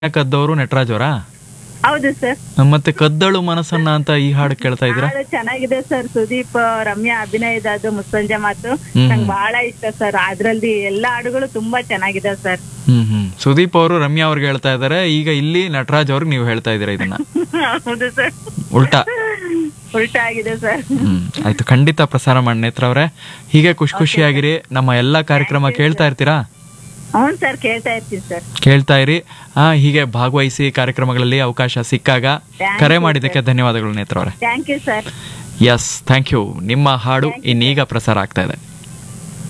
ಕದ್ದವರು ನಟರಾಜ್ ಅವರಾ ಹೌದು ಸರ್ ಮತ್ತೆ ಕದ್ದಳು ಮನಸ್ಸನ್ನ ಅಂತ ಈ ಹಾಡು ಕೇಳ್ತಾ ಇದ್ದೀರಾ ಹಾಡು ಚೆನ್ನಾಗಿದೆ ಸರ್ ಸುದೀಪ್ ರಮ್ಯಾ ಅಭಿನಯದ ಅದು ಮುಸ್ಸಂಜೆ ಮಾತು ಹ್ಮ್. ನಂಗೆ ಬಹಳ ಇಷ್ಟ ಸರ್ ಅದ್ರಲ್ಲಿ ಎಲ್ಲಾ ಹಾಡುಗಳು ತುಂಬಾ ಚೆನ್ನಾಗಿದೆ ಸರ್ ಹ್ಮ್ ಹ್ಮ್ ಸುದೀಪ್ ಅವರು ರಮ್ಯಾ ಅವ್ರಿಗೆ ಹೇಳ್ತಾ ಇದ್ದಾರೆ ಈಗ ಇಲ್ಲಿ ನಟರಾಜ್ ಅವ್ರಿಗೆ ನೀವು ಹೇಳ್ತಾ ಇದ್ದೀರಾ ಇದನ್ನ ಹೌದು ಸರ್ ಉಲ್ಟಾ ಉಲ್ಟಾ ಆಗಿದೆ ಸರ್ ಹ್ಮ್ ಆಯ್ತು ಖಂಡಿತ ಪ್ರಸಾರ ಮಾಡಿ ನೇತ್ರ ಅವ್ರೆ ಹೀಗೆ ಖುಷಿ ಖುಷಿಯಾಗಿರಿ ನಮ್ಮ ಎಲ್ಲಾ ಕಾರ್ಯಕ್ರಮ ಕೇಳ್ತಾ ಇರ್ತೀರಾ ಹ್ಞೂ ಸರ್ ಕೇಳ್ತಾ ಇರ್ತೀನಿ ಸರ್ ಕೇಳ್ತಾ ಇರಿ ಆ ಹೀಗೆ ಭಾಗವಹಿಸಿ ಕಾರ್ಯಕ್ರಮಗಳಲ್ಲಿ ಅವಕಾಶ ಸಿಕ್ಕಾಗ Thank ಕರೆ you, ಮಾಡಿದ್ದಕ್ಕೆ ಧನ್ಯವಾದಗಳು ನೇತ್ರ ಅವರೇ thank you sir yes thank you ನಿಮ್ಮ ಹಾಡು ಇನ್ನೀಗ ಪ್ರಸಾರ ಆಗ್ತಾ ಇದೆ